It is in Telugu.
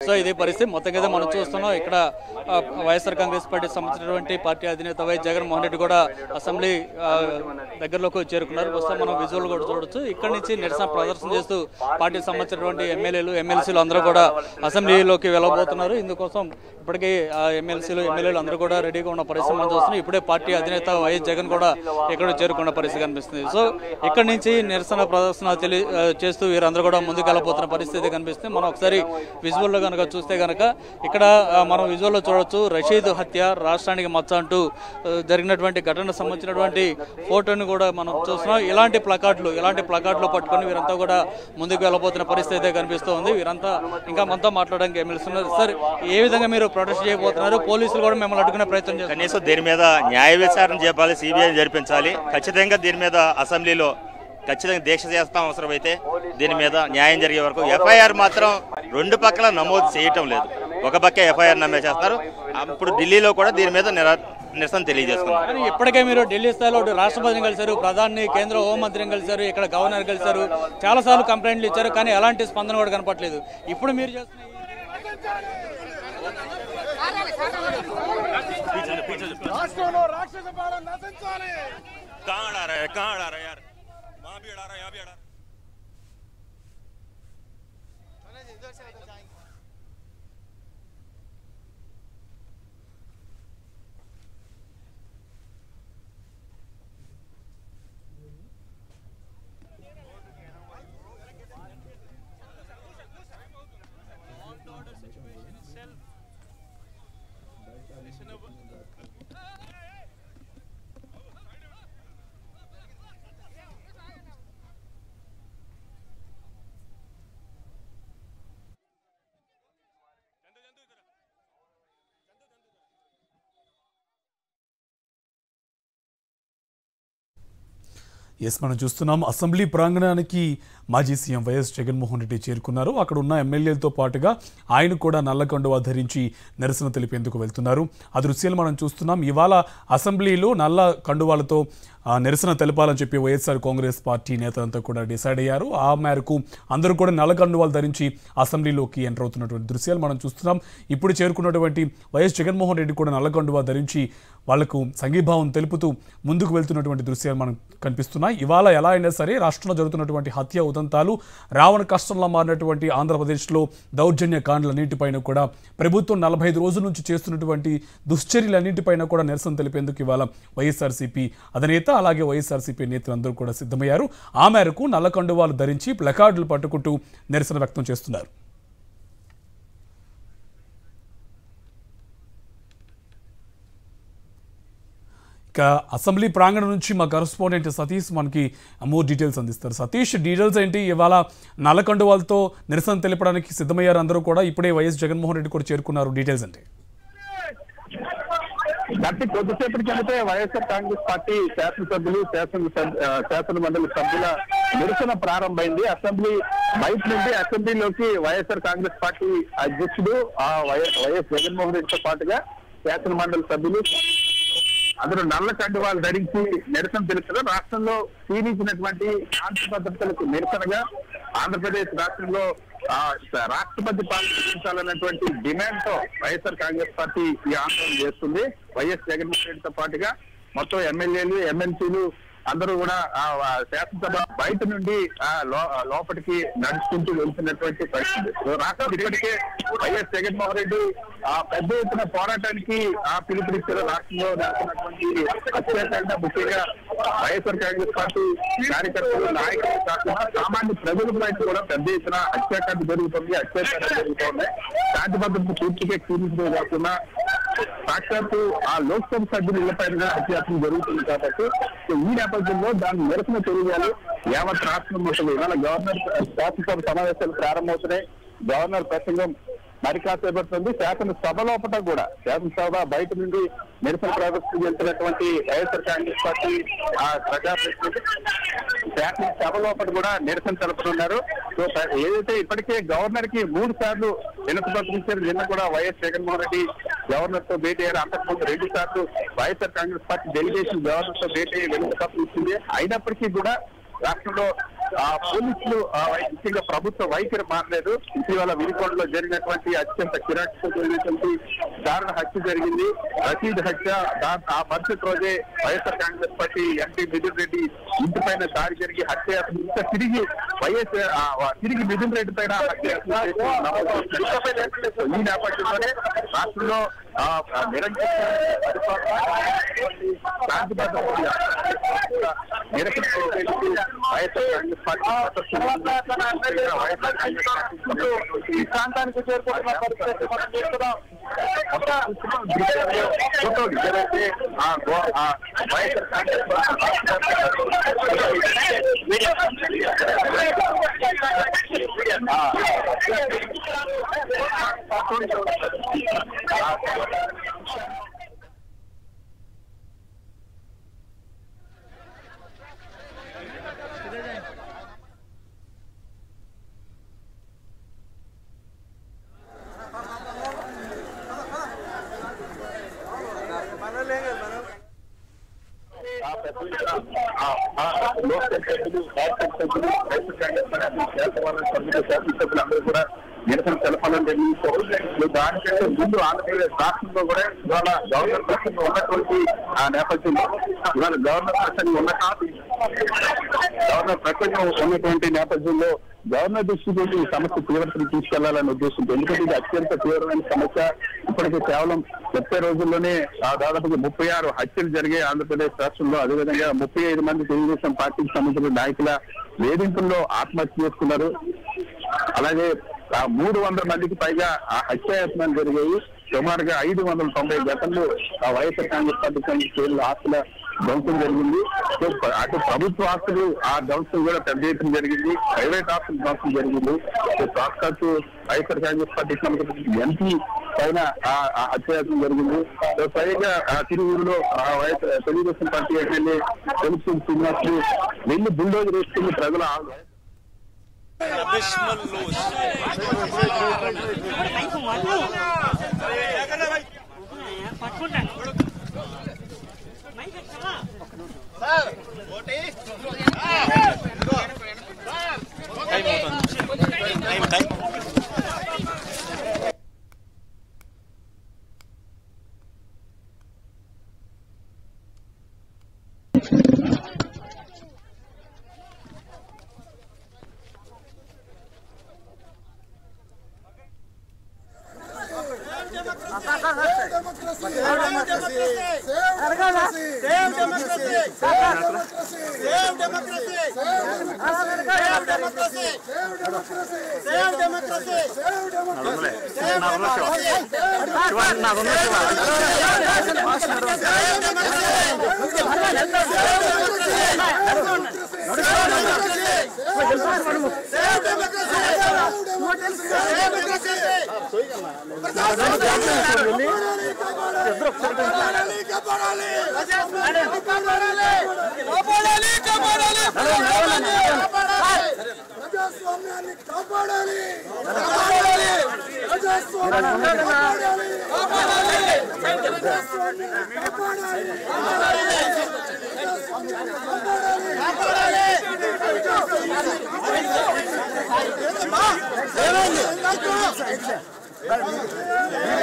సో ఇదే పరిస్థితి మొత్తం మీద మనం చూస్తున్నాం ఇక్కడ ఆ, వైఎస్ఆర్ కాంగ్రెస్ పార్టీ సంబంధించినటువంటి పార్టీ అధినేత వై జగన్మోహన్ రెడ్డి కూడా అసెంబ్లీ ఆ, దగ్గరలోకి చేరుకున్నారు ప్రస్తుతం మనం విజువల్ కూడా చూడొచ్చు ఇక్కడ నుంచి నిరసన ప్రదర్శన చేస్తూ పార్టీకి సంబంధించినటువంటి ఎమ్మెల్యేలు ఎమ్మెల్సీలు అందరూ కూడా అసెంబ్లీలోకి వెళ్ళబోతున్నారు ఇందుకోసం ఇప్పటికీ ఆ ఎమ్మెల్సీలు ఎమ్మెల్యేలు అందరూ కూడా రెడీగా ఉన్న పరిస్థితి మనం చూస్తున్నాం ఇప్పుడే పార్టీ అధినేత వైఎస్ జగన్ కూడా ఇక్కడ చేరుకున్న పరిస్థితి కనిపిస్తుంది సో ఇక్కడ నుంచి నిరసన ప్రదర్శన తెలి ఆ, చేస్తూ వీరందరూ కూడా ముందుకు వెళ్ళబోతున్న పరిస్థితి కనిపిస్తుంది మనం ఒకసారి విజువల్లో కనుక చూస్తే కనుక ఇక్కడ ఆ, మనం విజువల్లో చూడొచ్చు రషీద్ హత్య రాష్ట్రానికి మచ్చ అంటూ ఆ, జరిగినటువంటి ఘటనకు సంబంధించినటువంటి ఫోటోని కూడా మనం చూస్తున్నాం ఇలాంటి ప్లకార్డులు ఇలాంటి ప్లకార్డులు పట్టుకొని వీరంతా కూడా ముందుకు వెళ్ళబోతున్న పరిస్థితి అయితే కనిపిస్తోంది వీరంతా ఇంకా మనతో మాట్లాడడానికి ఎమ్మెల్స్తున్నారు సార్ ఏ విధంగా మీరు ప్రొటెస్ట్ చేయబోతున్నారు పోలీసులు కూడా మిమ్మల్ని అడ్డుకునే ప్రయత్నం చేస్తున్నారు కనీసం దీని మీద న్యాయ విచారణ చేపాలి సిబిఐ జరిపించాలి ఖచ్చితంగా దీని మీద అసెంబ్లీలో ఖచ్చితంగా దీక్ష చేస్తాం అవసరమైతే దీని మీద న్యాయం జరిగే వరకు ఎఫ్ఐఆర్ మాత్రం రెండు పక్కల నమోదు చేయటం లేదు ఒక పక్క ఎఫ్ఐఆర్ నమోదు చేస్తారు అప్పుడు ఢిల్లీలో కూడా దీని మీద నిరా నిరసన తెలియజేస్తున్నారు కానీ ఇప్పటికే మీరు ఢిల్లీ స్థాయిలో రాష్ట్రపతిని కలిశారు ప్రధాని కేంద్ర హోంమంత్రిని కలిశారు ఇక్కడ గవర్నర్ కలిశారు చాలా సార్లు కంప్లైంట్లు ఇచ్చారు కానీ ఎలాంటి స్పందన కూడా కనపట్లేదు ఇప్పుడు మీరు చేస్తున్న ఈ- రాష్ట్రంలో రాక్షస పాలన నశించాలి ఎస్ మనం చూస్తున్నాం అసెంబ్లీ ప్రాంగణానికి మాజీ సీఎం వైఎస్ జగన్మోహన్ రెడ్డి చేరుకున్నారు అక్కడ ఉన్న ఎమ్మెల్యేలతో పాటుగా ఆయన కూడా నల్ల కండువా ధరించి నిరసన తెలిపేందుకు వెళ్తున్నారు ఆ దృశ్యాలు మనం చూస్తున్నాం ఇవాళ అసెంబ్లీలో నల్ల కండువాలతో ఆ, నిరసన తెలపాలని చెప్పి వైఎస్ఆర్ కాంగ్రెస్ పార్టీ నేతలంతా కూడా డిసైడ్ అయ్యారు ఆ మేరకు అందరూ కూడా నల్ల కండువాలు ధరించి అసెంబ్లీలోకి ఎంటర్ అవుతున్నటువంటి దృశ్యాలు మనం చూస్తున్నాం ఇప్పుడు చేరుకున్నటువంటి వైఎస్ జగన్మోహన్ రెడ్డి కూడా నల్ల కండువా ధరించి వాళ్లకు సంఘీభావం తెలుపుతూ ముందుకు వెళ్తున్నటువంటి దృశ్యాలు మనకు కనిపిస్తున్నాయి ఇవాళ ఎలా అయినా సరే రాష్ట్రంలో జరుగుతున్నటువంటి హత్య ఉదంతాలు రావణ కష్టంలో మారినటువంటి ఆంధ్రప్రదేశ్లో దౌర్జన్య కాండ్లన్నింటిపైన కూడా ప్రభుత్వం నలభై ఐదు రోజుల నుంచి చేస్తున్నటువంటి దుశ్చర్యలన్నింటిపైన కూడా నిరసన తెలిపేందుకు ఇవాళ వైఎస్ఆర్సీపీ అధినేత అలాగే వైఎస్ఆర్సీపీ నేతలందరూ కూడా సిద్ధమయ్యారు ఆ మేరకు నల్ల కండువాలు ధరించి ప్లకార్డులు పట్టుకుంటూ నిరసన వ్యక్తం చేస్తున్నారు ఇక అసెంబ్లీ ప్రాంగణం నుంచి మా కరస్పాండెంట్ సతీష్ మనకి మోర్ డీటెయిల్స్ అందిస్తారు సతీష్ డీటెయిల్స్ ఏంటి ఇవాళ నల్లకండువాలతో నిరసన తెలపడానికి సిద్ధమయ్యారు అందరూ కూడా ఇప్పుడే వైఎస్ జగన్మోహన్ రెడ్డి కూడా చేరుకున్నారు డీటెయిల్స్ అంటే గట్టి కొద్దిసేపటి కిందటే వైఎస్ఆర్ కాంగ్రెస్ పార్టీ శాసనసభ్యులు శాసన సభ్- ఆ, శాసన మండలి సభ్యుల నిరసన ప్రారంభమైంది అసెంబ్లీ బయట నుండి అసెంబ్లీలోకి వైఎస్ఆర్ కాంగ్రెస్ పార్టీ అధ్యక్షుడు ఆ వైఎస్ వైఎస్ జగన్మోహన్ రెడ్డితో పాటుగా శాసన మండలి సభ్యులు అందరూ నల్ల కండువాలు ధరించి నిరసన తెలుపుతారు రాష్ట్రంలో క్షీణించినటువంటి శాంతి భద్రతలకు నిరసనగా ఆంధ్రప్రదేశ్ రాష్ట్రంలో ఆ, రాష్ట్రపతి పాలించాలన్నటువంటి డిమాండ్ తో వైఎస్ఆర్ కాంగ్రెస్ పార్టీ ఈ ఆందోళన చేస్తుంది వైఎస్ జగన్మోహన్ రెడ్డితో పాటుగా మొత్తం ఎమ్మెల్యేలు ఎమ్మెల్సీలు అందరూ కూడా ఆ ఆ, శాసనసభ బయట నుండి ఆ లో- ఆ, లోపలికి నడుచుకుంటూ వెళ్తున్నటువంటి పరిస్థితి సో రాష్ట్రం ఇప్పటికే వైఎస్ జగన్మోహన్ రెడ్డి ఆ పెద్ద ఎత్తున పోరాటానికి ఆ పిలుపునిచ్చారు రాష్ట్రంలో జరుగుతున్నటువంటి అత్యాచారంగా ముఖ్యంగా వైఎస్ఆర్ కాంగ్రెస్ పార్టీ కార్యకర్తలు నాయకులు కాకుండా సామాన్య ప్రజల పైన కూడా పెద్ద ఎత్తున అత్యాచారం జరుగుతుంది అత్యాచారం జరుగుతుంది శాంతి భద్రత పూర్తిగా క్షీణించడం కాకుండా సాక్షాత్తు ఆ లోక్సభ సభ్యుల ఇళ్లపైన అత్యాచారం జరుగుతుంది కాబట్టి సో ఈ నేపథ్యంలో దాని నిరసన తెలియాలి యావత్ రాష్ట్రం మొత్తం ఇవాళ గవర్నర్ శాసనసభ సమావేశాలు ప్రారంభమవుతున్నాయి గవర్నర్ ప్రసంగం మరి కాసేపడుతుంది శాసనసభ లోపల కూడా శాసనసభ బయట నుండి నిరసన ప్రదర్శన చేస్తున్నటువంటి వైఎస్ఆర్ కాంగ్రెస్ పార్టీ ఆ ప్రజాప్రతినిధి శాసనసభ లోపల కూడా నిరసన తెలుపనున్నారు సో ప్ర- ఏదైతే ఇప్పటికే గవర్నర్ కి మూడు సార్లు వినతి పత్రం ఇచ్చారు నిన్న కూడా వైఎస్ జగన్మోహన్ రెడ్డి గవర్నర్ తో భేటీ అయ్యారు అంతకుముందు రెండు సార్లు YSR Congress party delegation governor తో భేటీ అయ్యి వినతి పత్రం ఇచ్చింది అయినప్పటికీ కూడా రాష్ట్రంలో ఆ పోలీసులు ఆ, ముఖ్యంగా ప్రభుత్వ వైఖరి మారలేదు ఇటీవల వినుకొండలో జరిగినటువంటి అత్యంత కిరాటకమైనటువంటి దారుణ హత్య జరిగింది రషీద్ హత్య దా- ఆ మరుసటి రోజే YSR Congress party MP Mithun Reddy ఇంటి పైన దాడి జరిగి హత్య ఇంకా తిరిగి వైఎస్ ఆ, ఆ, తిరిగి మిథున్ రెడ్డి పైన హత్య చేసి నమోదు చేశారు. ఈ నేపథ్యంలోనే రాష్ట్రంలో ఆ, ఆ, నిరంకుశ పరిపాలన, శాంతిభద్రత నిరసన చేసి వైఎస్ఆర్ కాంగ్రెస్ పార్టీ ప్రదర్శన వైఎస్ఆర్ కాంగ్రెస్ పార్టీ ఈ ప్రాంతానికి చేరుకుంటున్న పరిస్థితి మనం చూస్తున్నాం ఫోటోలు ఏదైతే ఆ గో- ఆ వైఎస్ఆర్ కాంగ్రెస్ పార్టీ ఆ పెద్దలు, ఆ, ఆ, లోక్సభ సభ్యులు, రాజ్యసభ సభ్యులు, రైతు కాంగ్రెస్ పార్టీ శాసనసభ సభ్యులు, శాసనసభ్యులు అందరూ కూడా నిరసన తెలపాలని నిర్ణయించారు ఇప్పుడు దానికంటే ముందు ఆంధ్రప్రదేశ్ రాష్ట్రంలో కూడా ఇవాళ గవర్నర్ ప్రసంగం ఉన్నటువంటి ఆ నేపథ్యంలో ఇవాళ గవర్నర్ ప్రసంగం ఉన్న కాదు గవర్నర్ ప్రసంగం ఉన్నటువంటి నేపథ్యంలో గవర్నర్ దృష్టికి ఈ సమస్య తీవ్రతను తీసుకెళ్లాలనే ఉద్దేశంతో ఎందుకంటే ఇది అత్యంత తీవ్రమైన సమస్య ఇప్పటికే కేవలం ముప్పై రోజుల్లోనే ఆ దాదాపుగా ముప్పై ఆరు హత్యలు జరిగాయి ఆంధ్రప్రదేశ్ రాష్ట్రంలో అదేవిధంగా ముప్పై ఐదు మంది తెలుగుదేశం పార్టీకి సంబంధించిన నాయకుల వేధింపుల్లో ఆత్మహత్య చేసుకున్నారు అలాగే ఆ మూడు వందల మందికి పైగా ఆ హత్యాయత్నాలు జరిగాయి సుమారుగా ఐదు వందల తొంభై గతంలో ఆ వైఎస్ఆర్ కాంగ్రెస్ పార్టీ సంబంధించిన ఆస్తుల ధ్వంసం జరిగింది సో ప- అటు ప్రభుత్వ ఆస్తులు ఆ ధ్వంసం కూడా పెద్ద ఎత్తున జరిగింది ప్రైవేట్ ఆస్తుల ధ్వంసం జరిగింది సో సాక్షాత్తు వైఎస్ఆర్ కాంగ్రెస్ పార్టీ సంబంధించిన ఎంపీ పైన ఆ ఆ హత్యాయత్నం జరిగింది సో పైగా ఆ తిరువురులో ఆ వైఎస్ తెలుగుదేశం పార్టీ ఎమ్మెల్యే తెలుగు శ్రీనివాస్ వెళ్ళి బుల్డోజర్ వేసుకుని ప్రజల ఆ- ప్రజాస్వామ్యాన్ని కాపాడాలి కాపాడాలి ప్రజాస్వామ్యాన్ని కాపాడాలి ప్రజాస్వామ్యాన్ని కాపాడాలి ప్రజాస్వామ్యాన్ని కాపాడాలి ప్రజాస్వామ్యాన్ని కాపాడాలి